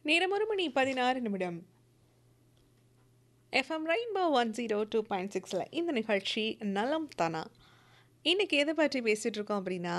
நேரம் ஒரு மணி பதினாறு நிமிடம் FM rainbow one zero two point சிக்ஸில் இந்த நிகழ்ச்சி நலம் தானா இன்னைக்கு எதை பற்றி பேசிகிட்டு இருக்கோம் அப்படின்னா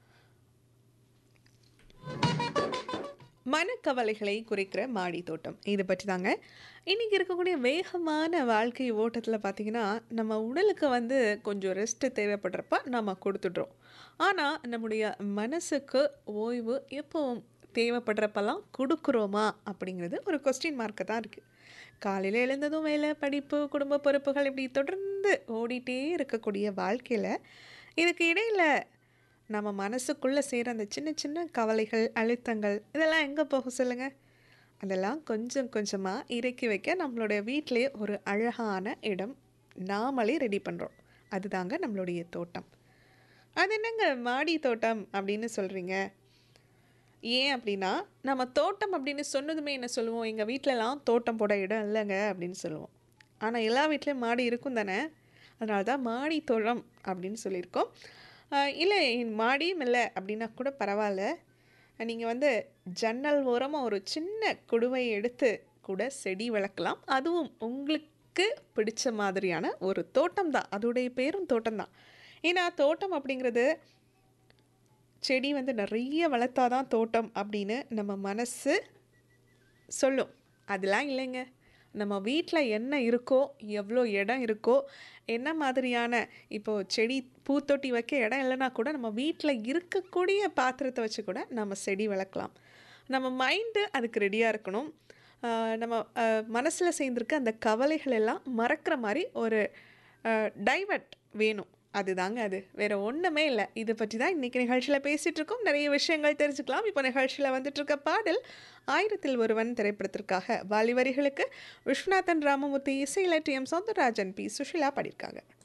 மனக்கவலைகளை குறைக்கிற மாடி தோட்டம் இதை பற்றி தாங்க இன்றைக்கி இருக்கக்கூடிய வேகமான வாழ்க்கை ஓட்டத்தில் பார்த்திங்கன்னா நம்ம உடலுக்கு வந்து கொஞ்சம் ரெஸ்ட்டு தேவைப்படுறப்ப நம்ம கொடுத்துட்றோம் ஆனால் நம்முடைய மனசுக்கு ஓய்வு எப்பவும் தேவைப்படுறப்பெல்லாம் கொடுக்குறோமா அப்படிங்கிறது ஒரு கொஸ்டின் மார்க்கு தான் இருக்குது காலையில் எழுந்ததும் வேலை படிப்பு குடும்ப பொறுப்புகள் இப்படி தொடர்ந்து ஓடிட்டே இருக்கக்கூடிய வாழ்க்கையில் இதுக்கு இடையில் நம்ம மனசுக்குள்ளே சேர அந்த சின்ன சின்ன கவலைகள் அழுத்தங்கள் இதெல்லாம் எங்கே போக சொல்லுங்கள் அதெல்லாம் கொஞ்சம் கொஞ்சமாக இறக்கி வைக்க நம்மளுடைய வீட்டிலே ஒரு அழகான இடம் நாமளே ரெடி பண்ணுறோம் அதுதாங்க நம்மளுடைய தோட்டம் அது என்னங்க மாடி தோட்டம் அப்படின்னு சொல்கிறீங்க ஏன் அப்படின்னா நம்ம தோட்டம் அப்படின்னு சொன்னதுமே என்ன சொல்லுவோம் எங்கள் வீட்டிலலாம் தோட்டம் போட இடம் இல்லைங்க அப்படின்னு சொல்லுவோம் ஆனால் எல்லா வீட்லேயும் மாடி இருக்கும் தானே அதனால தான் மாடி தோட்டம் அப்படின்னு சொல்லியிருக்கோம் ஆஹ் இல்லை மாடியும் இல்லை அப்படின்னா கூட பரவாயில்ல நீங்கள் வந்து ஜன்னல் ஓரமாக ஒரு சின்ன குடுவை எடுத்து கூட செடி வளர்க்கலாம் அதுவும் உங்களுக்கு பிடிச்ச மாதிரியான ஒரு தோட்டம் தான் அதோடைய பேரும் தோட்டம் தான் ஏன்னா தோட்டம் அப்படிங்கிறது செடி வந்து நிறைய வளர்த்தாதான் தோட்டம் அப்படின்னு நம்ம மனசு சொல்லும் அதெல்லாம் இல்லைங்க நம்ம வீட்டில் என்ன இருக்கோ எவ்வளோ இடம் இருக்கோ என்ன மாதிரியான இப்போது செடி பூத்தொட்டி வைக்க இடம் இல்லைன்னா கூட நம்ம வீட்டில் இருக்கக்கூடிய பாத்திரத்தை வச்சு கூட நம்ம செடி வளர்க்கலாம் நம்ம மைண்டு அதுக்கு ரெடியாக இருக்கணும் ஆஹ் நம்ம மனசில் சேர்ந்துருக்க அந்த கவலைகள் எல்லாம் மறக்கிற மாதிரி ஒரு டைவர்ட் வேணும் அதுதாங்க அது வேற ஒன்றுமே இல்லை இதை பற்றி தான் இன்றைக்கி நிகழ்ச்சியில் பேசிகிட்டு இருக்கோம் நிறைய விஷயங்கள் தெரிஞ்சுக்கலாம் இப்போ நிகழ்ச்சியில் வந்துட்டு இருக்க பாடல் ஆயிரத்தில் ஒருவன் திரைப்படத்திற்காக வாலிவரிகளுக்கு விஸ்வநாதன் ராமமூர்த்தி இசையில் T M Soundararajan P Susheela பாடியிருக்காங்க